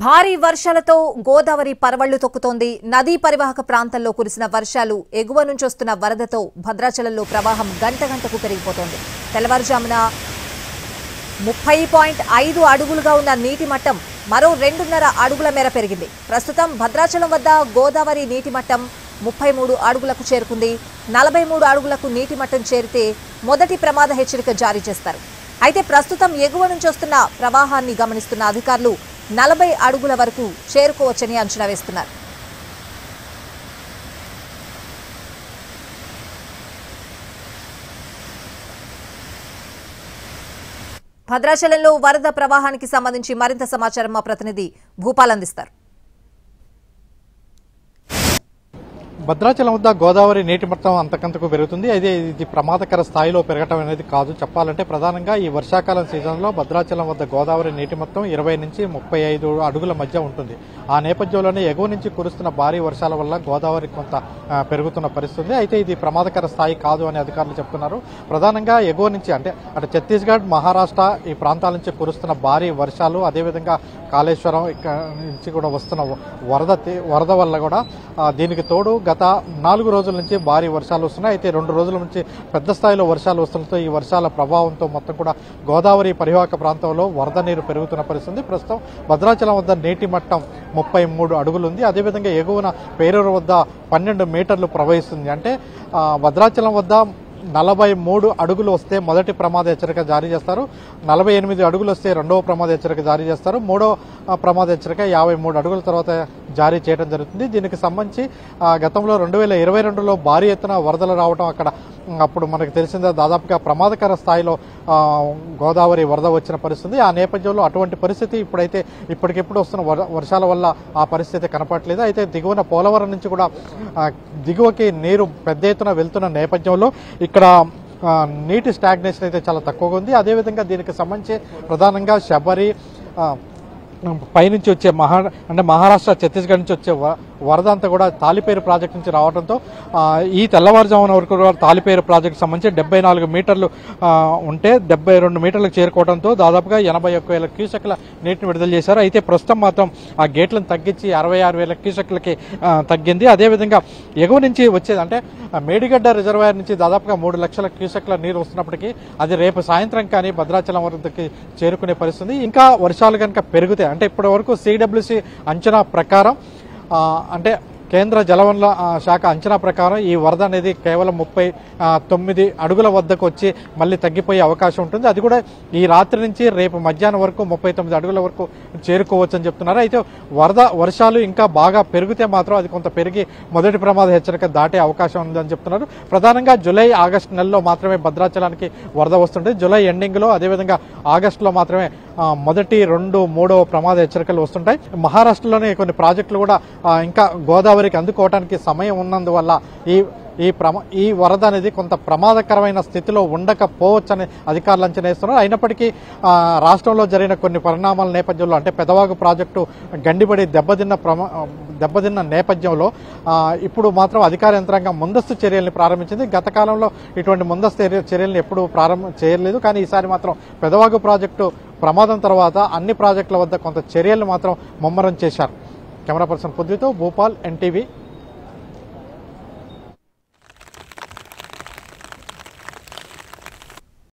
భారీ వర్షాలతో గోదావరి పరవళ్లు తొక్కుతోంది నదీ పరివాహక ప్రాంతాల్లో కురిసిన వర్షాలు ఎగువ నుంచి వస్తున్న వరదతో భద్రాచలంలో ప్రవాహం గంట గంటకు పెరిగిపోతోంది తెల్లవారుజామున ముప్పై పాయింట్ ఐదు అడుగులుగా ఉన్న నీటి మట్టం మరో రెండున్నర అడుగుల మేర పెరిగింది ప్రస్తుతం భద్రాచలం వద్ద గోదావరి నీటి మట్టం ముప్పై మూడు అడుగులకు చేరుకుంది నలభై మూడు అడుగులకు నీటి మట్టం చేరితే మొదటి ప్రమాద హెచ్చరిక జారీ చేస్తారు అయితే ప్రస్తుతం ఎగువ నుంచి వస్తున్న ప్రవాహాన్ని గమనిస్తున్న అధికారులు నలభై అడుగుల వరకు చేరుకోవచ్చని అంచనా వేస్తున్నారు భద్రాచలంలో వరద ప్రవాహానికి సంబంధించి మరింత సమాచారం మా ప్రతినిధి భూపాల్ అందిస్తారు భద్రాచలం వద్ద గోదావరి నీటి మట్టం అంతకంతకు పెరుగుతుంది అయితే ఇది ప్రమాదకర స్థాయిలో పెరగటం అనేది కాదు చెప్పాలంటే ప్రధానంగా ఈ వర్షాకాలం సీజన్లో భద్రాచలం వద్ద గోదావరి నీటి మొత్తం ఇరవై నుంచి ముప్పై ఐదు అడుగుల మధ్య ఉంటుంది ఆ నేపథ్యంలోనే ఎగువ నుంచి కురుస్తున్న భారీ వర్షాల వల్ల గోదావరి కొంత ఆ, పెరుగుతున్న పరిస్థితి ఉంది అయితే ఇది ప్రమాదకర స్థాయి కాదు అని అధికారులు చెప్తున్నారు ప్రధానంగా ఎగువ నుంచి అంటే అటు ఛత్తీస్గఢ్ మహారాష్ట్ర ఈ ప్రాంతాల నుంచి కురుస్తున్న భారీ వర్షాలు అదేవిధంగా కాళేశ్వరం ఇక్కడ నుంచి కూడా వస్తున్న వరద తే- వరద వల్ల కూడా ఆ, దీనికి తోడు గత నాలుగు రోజుల నుంచి భారీ వర్షాలు వస్తున్నాయి అయితే రెండు రోజుల నుంచి పెద్ద స్థాయిలో వర్షాలు వస్తుండటంతో ఈ వర్షాల ప్రభావంతో మొత్తం కూడా గోదావరి పరివాహక ప్రాంతంలో వరద నీరు పెరుగుతున్న పరిస్థితి ఉంది. ప్రస్తుతం భద్రాచలం వద్ద నీటి మట్టం ముప్పై మూడు అడుగులు ఉంది అదేవిధంగా ఎగువన పేరూరు వద్ద పన్నెండు మీటర్లు ప్రవహిస్తుంది అంటే ఆ, భద్రాచలం వద్ద నలభై మూడు అడుగులు వస్తే మొదటి ప్రమాద హెచ్చరిక జారీ చేస్తారు నలభై ఎనిమిది అడుగులు వస్తే రెండవ ప్రమాద హెచ్చరిక జారీ చేస్తారు మూడో ఆ, ప్రమాద హెచ్చరిక యాభై మూడు అడుగుల తర్వాత జారీ చేయడం జరుగుతుంది దీనికి సంబంధించి ఆ, గతంలో రెండు వేల ఇరవై రెండులో భారీ ఎత్తున వరదలు రావడం అక్కడ ఉమ్, అప్పుడు మనకు తెలిసిందే దాదాపుగా ప్రమాదకర స్థాయిలో ఆ, గోదావరి వరద వచ్చిన పరిస్థితి ఆ నేపథ్యంలో అటువంటి పరిస్థితి ఇప్పుడైతే ఇప్పటికిప్పుడు వస్తున్న వర- వర్షాల వల్ల ఆ పరిస్థితి కనపట్లేదు అయితే దిగువన పోలవరం నుంచి కూడా ఆ, దిగువకి నీరు పెద్ద ఎత్తున వెళ్తున్న నేపథ్యంలో ఇక్కడ ఆ, నీటి స్టాగ్నేషన్ అయితే చాలా తక్కువగా ఉంది అదేవిధంగా దీనికి సంబంధించి ప్రధానంగా శబరి ఆ, పైనుంచి వచ్చే మహా అంటే మహారాష్ట్ర ఛత్తీస్గఢ్ నుంచి వచ్చే వ- వరద అంతా కూడా తాలిపేరు ప్రాజెక్ట్ నుంచి రావడంతో ఆ, ఈ తెల్లవారుజామున వరకు కూడా తాలిపేరు ప్రాజెక్ట్ సంబంధించి డెబ్బై నాలుగు మీటర్లు ఆ, ఉంటే డెబ్బై రెండు మీటర్లకు చేరుకోవడంతో దాదాపుగా ఎనభై ఒక్క వేల క్యూసెక్ల నీటిని విడుదల చేశారు అయితే ప్రస్తుతం మాత్రం ఆ గేట్లను తగ్గించి అరవై ఆరు వేల క్యూసెక్లకి ఆ, తగ్గింది అదేవిధంగా ఎగువ నుంచి వచ్చేది అంటే ఆ మేడిగడ్డ రిజర్వాయర్ నుంచి దాదాపుగా మూడు లక్షల క్యూసెక్ల నీరు వస్తున్నప్పటికీ అది రేపు సాయంత్రం కానీ భద్రాచలం వద్దకి చేరుకునే పరిస్థితి ఇంకా వర్షాలు కనుక పెరుగుతాయి అంటే ఇప్పటి వరకు సిడబ్ల్యూసి అంచనా ప్రకారం ఆ, అంటే కేంద్ర జలవనరుల ఆ, శాఖ అంచనా ప్రకారం ఈ వరద అనేది కేవలం ముప్పై ఆ, తొమ్మిది అడుగుల వద్దకు వచ్చి మళ్ళీ తగ్గిపోయే అవకాశం ఉంటుంది అది కూడా ఈ రాత్రి నుంచి రేపు మధ్యాహ్నం వరకు ముప్పై తొమ్మిది అడుగుల వరకు చేరుకోవచ్చు అని చెప్తున్నారు అయితే వరద వర్షాలు ఇంకా బాగా పెరిగితే మాత్రం అది కొంత పెరిగి మొదటి ప్రమాద హెచ్చరిక దాటే అవకాశం ఉందని చెప్తున్నారు ప్రధానంగా జూలై ఆగస్టు నెలలో మాత్రమే భద్రాచలానికి వరద వస్తుంటుంది జూలై ఎండింగ్లో అదేవిధంగా ఆగస్టులో మాత్రమే ఆ, మొదటి రెండు మూడో ప్రమాద హెచ్చరికలు వస్తుంటాయి మహారాష్ట్రలోనే కొన్ని ప్రాజెక్టులు కూడా ఆ, ఇంకా గోదావరికి అందుకోవడానికి సమయం ఉన్నందువల్ల ఈ ఈ ప్రమా ఈ వరద అనేది కొంత ప్రమాదకరమైన స్థితిలో ఉండకపోవచ్చని అధికారులు అంచనా వేస్తున్నారు అయినప్పటికీ ఆ, రాష్ట్రంలో జరిగిన కొన్ని పరిణామాల నేపథ్యంలో అంటే పెదవాగు ప్రాజెక్టు గండిపడి దెబ్బతిన్న ప్రమా దెబ్బతిన్న నేపథ్యంలో ఆ, ఇప్పుడు మాత్రం అధికార యంత్రాంగం ముందస్తు చర్యల్ని ప్రారంభించింది గత కాలంలో ఇటువంటి ముందస్తు చర్య- చర్యల్ని ఎప్పుడూ ప్రారంభం చేయలేదు కానీ ఈసారి మాత్రం పెదవాగు ప్రాజెక్టు ప్రమాదం తర్వాత అన్ని ప్రాజెక్టుల వద్ద కొంత చర్యలు మాత్రం ముమ్మరం చేశారు కెమెరా పర్సన్ పుద్రితో భూపాల్ ఎన్టీవీ